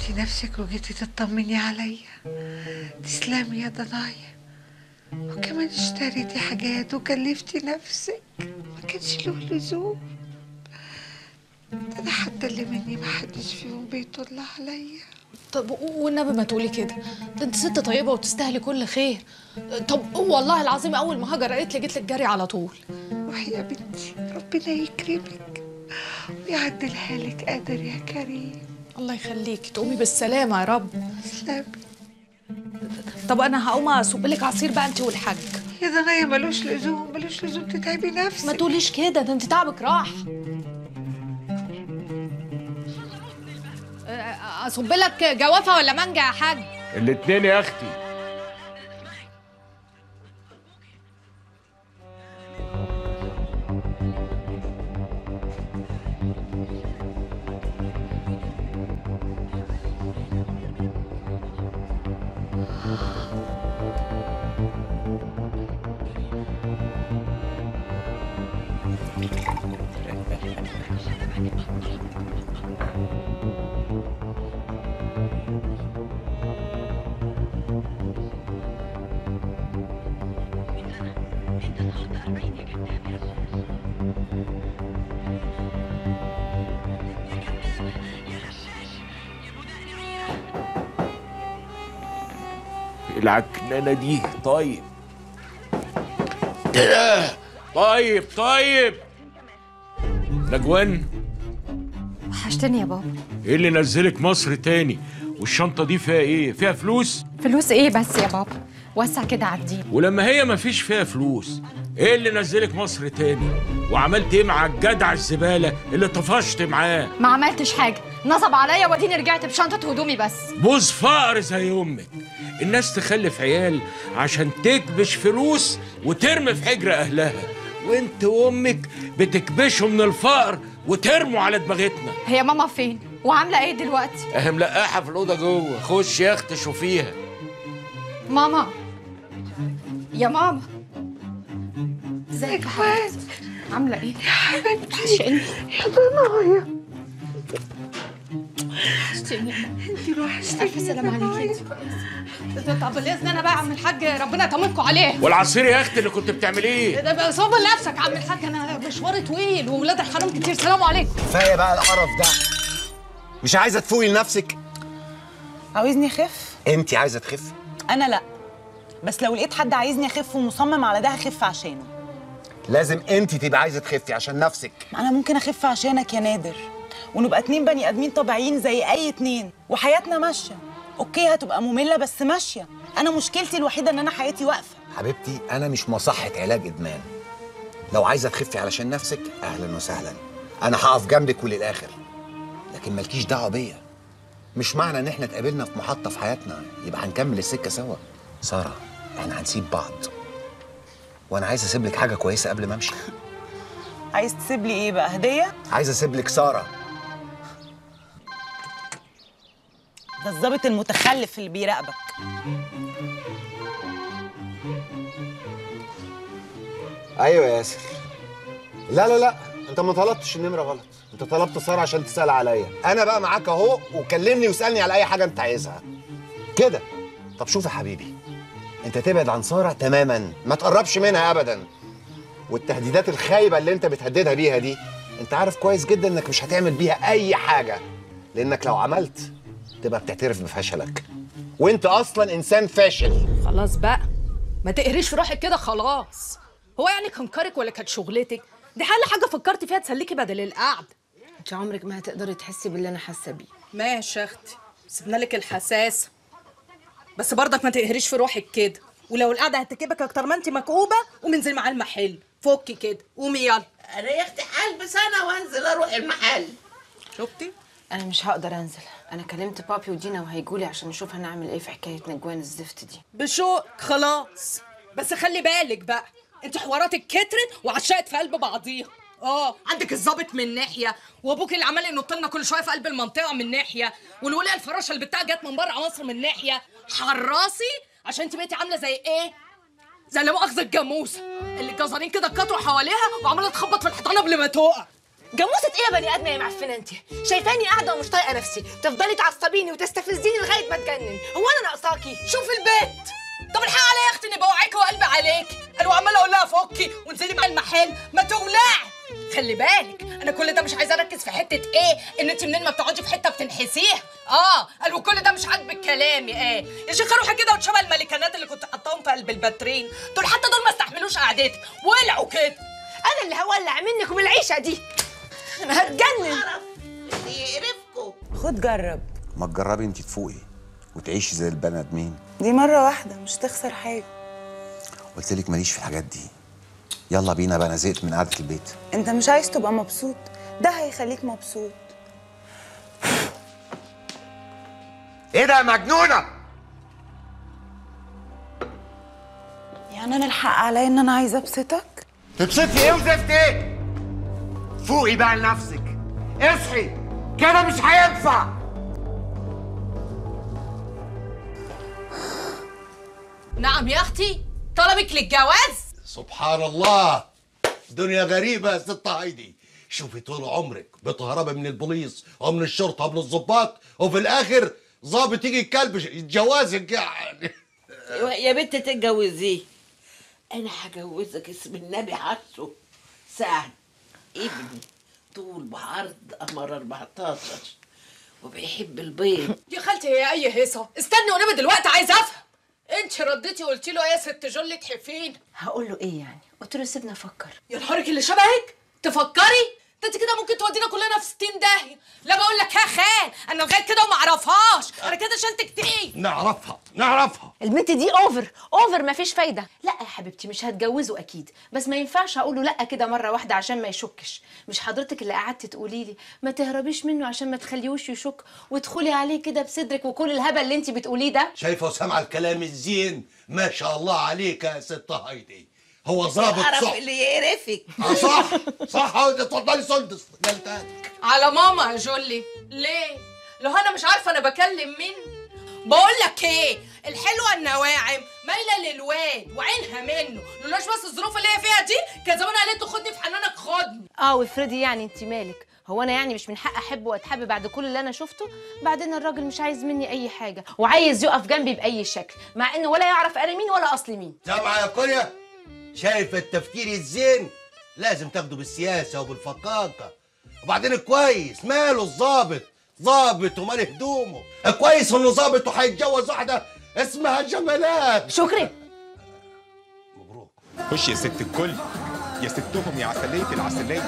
عملتي نفسك وجيتي تطمني عليا تسلمي يا ضنايا وكمان اشتريتي حاجات وكلفتي نفسك ما كانش له لزوم ده انا حتى اللي مني ما حدش فيهم بيطل عليا طب والنبي ما تقولي كده ده انت ست طيبه وتستاهلي كل خير طب والله العظيم اول ما هاجر قالت لي جيت لك جري على طول روحي يا بنتي ربنا يكرمك ويعدلها لك قادر يا كريم الله يخليكي تقومي بالسلامه يا رب تسلمي طب انا هقوم اصب لك عصير بقى انت والحاج يا ضنايا ملوش لزوم ملوش لزوم تتعبي ما نفسك تقوليش كده ده انت تعبك راح اصب لك جوافه ولا مانجا يا حاج الاتنين يا اختي العكنانه دي طيب ده طيب طيب نجوان وحشتني يا بابا ايه اللي نزلك مصر تاني والشنطه دي فيها ايه فيها فلوس فلوس ايه بس يا بابا وسع كده عديني ولما هي مفيش فيها فلوس ايه اللي نزلك مصر تاني وعملت ايه مع الجدع الزباله اللي طفشت معاه ما عملتش حاجه نصب عليا واديني رجعت بشنطه هدومي بس بوز فقر زي امك الناس تخلف عيال عشان تكبش فلوس وترمي في حجر اهلها وانت وامك بتكبشوا من الفقر وترموا على دماغتنا هي ماما فين وعامله ايه دلوقتي اهي ملقاحه في الاوضه جوه خش يا اختي شوفيها ماما يا ماما ازيك يا حبيبتي عامله ايه يا حبيبتي يا ضنايا وحشتيني انت وحشتيني الف سلام عليكي طب بالاذن انا بقى يا عم الحاج ربنا يطمنكم عليه والعصير يا اختي اللي كنت بتعمليه ده بقى صبر نفسك يا عم الحاج انا مشواري طويل وولاد الحرام كتير سلام عليكم كفايه بقى القرف ده مش عايزه تفوقي لنفسك عاوزني اخف انت عايزه تخفي انا لا بس لو لقيت حد عايزني اخف ومصمم على ده هخف عشانه لازم انت تبقى عايزه تخفي عشان نفسك ما انا ممكن اخف عشانك يا نادر ونبقى اتنين بني ادمين طبيعيين زي اي اتنين وحياتنا ماشيه اوكي هتبقى ممله بس ماشيه انا مشكلتي الوحيده ان انا حياتي واقفه حبيبتي انا مش مصحه علاج ادمان لو عايزه تخفي علشان نفسك اهلا وسهلا انا هقف جنبك وللاخر لكن مالكيش دعوه بيا مش معنى ان احنا اتقابلنا في محطه في حياتنا يبقى هنكمل السكه سوا ساره احنا هنسيب بعض وانا عايز اسيب لك حاجه كويسه قبل ما امشي عايز تسيب لي ايه بقى هديه عايز اسيب لك ساره ده الظابط المتخلف اللي بيراقبك ايوه يا ياسر لا لا لا انت ما طلبتش النمره غلط انت طلبت ساره عشان تسال عليا انا بقى معاك اهو وكلمني واسالني على اي حاجه انت عايزها كده طب شوف يا حبيبي انت تبعد عن ساره تماما ما تقربش منها ابدا والتهديدات الخايبه اللي انت بتهددها بيها دي انت عارف كويس جدا انك مش هتعمل بيها اي حاجه لانك لو عملت تبقى بتعترف بفشلك وانت اصلا انسان فاشل خلاص بقى ما تقهريش في روحك كده خلاص هو يعني كان كارك ولا كانت شغلتك دي حل حاجه فكرت فيها تسليكي بدل القعده انت عمرك ما هتقدري تحسي باللي انا حاسه بيه ماشي يا اختي سيبنا لك الحساسه بس برضك ما تقهريش في روحك كده ولو القعده هتكبك اكتر ما انت مكئوبه قومي انزلي معاه المحل فكي كده قومي يلا ريحت البس انا وانزل اروح المحل شفتي انا مش هقدر انزل انا كلمت بابي ودينا وهيجولي عشان نشوف هنعمل ايه في حكايه نجوان الزفت دي بشوق خلاص بس خلي بالك بقى انت حواراتك كترت وعشقت في قلب بعضيها اه عندك الظابط من ناحيه وابوك اللي عمال ينط لنا كل شويه في قلب المنطقه من ناحيه والولايه الفراشه اللي بتاع جت من بره مصر من ناحيه حراسي عشان انت بقيتي عامله زي ايه زي لا مؤاخذه الجاموسه اللي الجزارين كده اتكتروا حواليها وعماله تخبط في الحيطان قبل ما تقع جاموسة ايه يا بني ادمه يا معفنه انت شايفاني قاعده ومش طايقه نفسي تفضلي تعصبيني وتستفزيني لغايه ما اتجنن هو انا ناقصاكي شوف البيت طب الحق عليا يا اختي اني بوعيك وقلبي عليك انا وعماله اقول لها فكي وانزلي مع المحل ما تولعي خلي بالك انا كل ده مش عايزه اركز في حته ايه ان انت منين ما بتقعدي في حته بتنحسيها اه قال وكل ده مش عاجبك كلامي ايه يا شيخه روحي كده وتشبه الملكانات اللي كنت حطاهم في قلب الباترين دول حتى دول ما استحملوش قعدتك ولعوا كده انا اللي هولع منك ومن العيشه دي انا هتجنن يقرفكوا خد جرب ما تجربي انت تفوقي وتعيشي زي البني ادمين دي مرة واحدة مش تخسر حاجة قلت لك ماليش في الحاجات دي يلا بينا بقى انا زهقت من قعده البيت انت مش عايز تبقى مبسوط ده هيخليك مبسوط ايه ده يا مجنونه يعني انا الحق عليا ان انا عايزة ابسطك تبسطي ايه وزفت ايه فوقي بقى لنفسك اصحي كده مش هينفع نعم يا اختي طلبك للجواز سبحان الله دنيا غريبة يا ست هايدي شوفي طول عمرك بتهربي من البوليس ومن الشرطة ومن الضباط وفي الآخر ظابط يجي يكلبش جوازك يعني يا بنت تتجوزيه انا هجوزك اسم النبي عطسه سعد ابني طول بعرض قمر 14 وبيحب البيض يا خالتي هي اي هيصه استني وانا دلوقتي عايزه افهم انت رديتي وقلتي له يا ست جولة حفين هقول له ايه يعني قلت له سيبني افكر يا نهارك اللي شبهك تفكري ده انت كده ممكن تودينا كلنا في 60 داهيه لا بقول لك يا خال انا لغايه كده وما اعرفهاش انا كده شلت كتير نعرفها نعرفها البنت دي اوفر اوفر مفيش فايده لا يا حبيبتي مش هتجوزه اكيد بس ما ينفعش اقول له لا كده مره واحده عشان ما يشكش مش حضرتك اللي قعدتي تقولي لي ما تهربيش منه عشان ما تخليهوش يشك وادخلي عليه كده بصدرك وكل الهبل اللي انت بتقوليه ده شايفة وسامعة الكلام الزين ما شاء الله عليك يا ست هايدي هو ظابط اعرف صح اللي يقرفك آه صح صح هايدي اتفضلي سندس قلتها على ماما يا جولي ليه لو انا مش عارفه انا بكلم مين بقول لك ايه الحلوه النواعم مايله للواد وعينها منه لولاش بس الظروف اللي هي فيها دي كان زمان قالت له خدني في حنانك خدني اه وافرضي يعني انت مالك هو انا يعني مش من حق احب واتحب بعد كل اللي انا شفته بعدين الراجل مش عايز مني اي حاجه وعايز يقف جنبي باي شكل مع انه ولا يعرف انا مين ولا اصلي مين سامعة يا كوريا شايف التفكير الزين لازم تاخده بالسياسة وبالفقاقة وبعدين كويس ماله الظابط ظابط ومال هدومه كويس انه ظابط وهيتجوز واحدة اسمها جمالات شكري خش يا ست الكل يا ستهم يا عسلية العسلية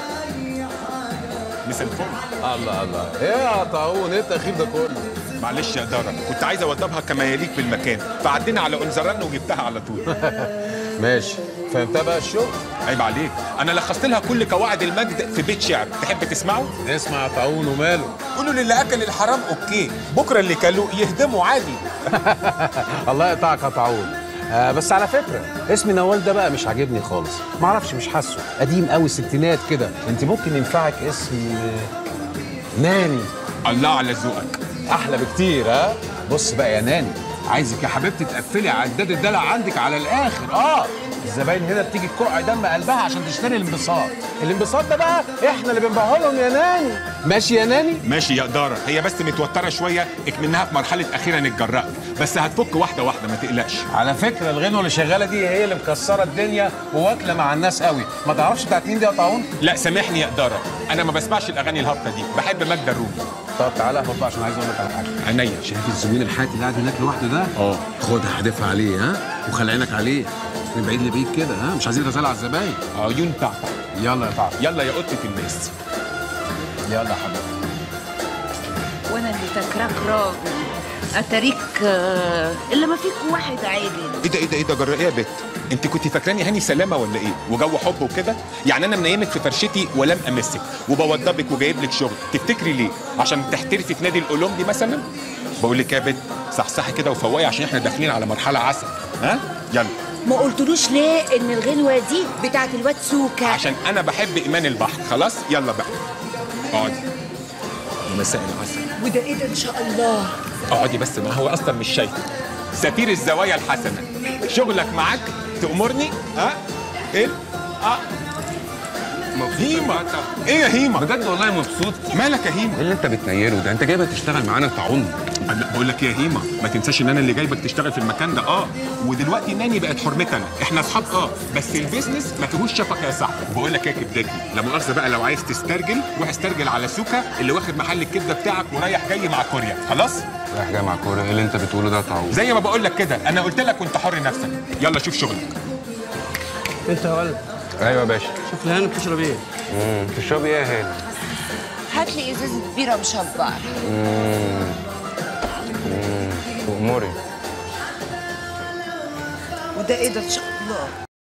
مسا الفل الله الله ايه يا طاعون ايه التاخير ده كله معلش يا دارا كنت عايز اوضبها كما يليق بالمكان فعدينا على انزران وجبتها على طول ماشي فهمتها بقى الشغل عيب عليك انا لخصت لها كل قواعد المجد في بيت شعر تحب تسمعه اسمع يا طاعون وماله قولوا للي اكل الحرام اوكي بكره اللي كلوه يهدموا عادي الله يقطعك يا طاعون آه بس على فكره اسم نوال ده بقى مش عاجبني خالص معرفش مش حاسه قديم قوي ستينات كده انت ممكن ينفعك اسم آه، ناني الله على ذوقك احلى بكتير ها بص بقى يا ناني عايزك يا حبيبتي تقفلي عداد الدلع عندك على الاخر اه الزباين هنا بتيجي تكرع دم قلبها عشان تشتري الانبساط الانبساط ده بقى احنا اللي بنبيعه لهم يا ناني ماشي يا ناني ماشي يا دارا هي بس متوتره شويه اكمنها في مرحله اخيرا اتجرأت بس هتفك واحده واحده ما تقلقش على فكره الغنوه اللي شغاله دي هي اللي مكسره الدنيا وواكله مع الناس قوي ما تعرفش بتاعت مين دي يا طاعون لا سامحني يا دارا انا ما بسمعش الاغاني الهابطه دي بحب ماجدة الرومي طب تعالى اهبط بقى عشان عايز اقول لك على حاجه عينيا شايف الزبون الحياتي اللي قاعد هناك لوحده ده اه خدها حدفها عليه ها وخلي عينك عليه من بعيد لبعيد كده ها مش عايزين غزاله على الزباين عيون تعطى يلا يا طعم يلا يا قطه الناس يلا يا حبيبي وانا اللي فاكراك راجل اتاريك آه، الا ما فيك واحد عادل ايه ده ايه ده ايه ده جرى ايه يا بت انت كنت فاكراني هاني سلامه ولا ايه وجو حب وكده يعني انا منيمك في فرشتي ولم امسك وبوضبك وجايب لك شغل تفتكري ليه عشان تحترفي في نادي الاولمبي مثلا بقول لك يا بت صحصحي كده وفوقي عشان احنا داخلين على مرحله عسل ها يلا ما قلتلوش ليه ان الغنوه دي بتاعت الواد سوكا عشان انا بحب ايمان البحر خلاص يلا بقى اقعدي مساء العسل وده ايه ده ان شاء الله اقعدي بس ما هو اصلا مش شايفه سفير الزوايا الحسنه شغلك معاك تأمرني ها ايه اه مبسوط هيما يا فتى؟ ايه يا هيما بجد والله مبسوط مالك يا هيما ايه اللي انت بتنيره ده انت جايبها تشتغل معانا طاعون انا بقول لك يا هيما ما تنساش ان انا اللي جايبك تشتغل في المكان ده اه ودلوقتي ناني بقت حرمتنا احنا اصحاب اه بس البيزنس ما فيهوش شفقه يا صاحبي وبقول لك ايه يا كبدتي لا مؤاخذه بقى لو عايز تسترجل روح استرجل على سوكا اللي واخد محل الكبده بتاعك ورايح جاي مع كوريا خلاص رايح جاي مع كوره ايه اللي انت بتقوله ده طاعون زي ما بقول لك كده انا قلت لك وانت حر نفسك يلا شوف شغلك انت يا ولد ايوه يا باشا شوف لي هاني بتشرب ايه امم تشرب ايه يا هاني هات لي ازازه بيره مشبعه امم اموري وده ايه ده ان شاء الله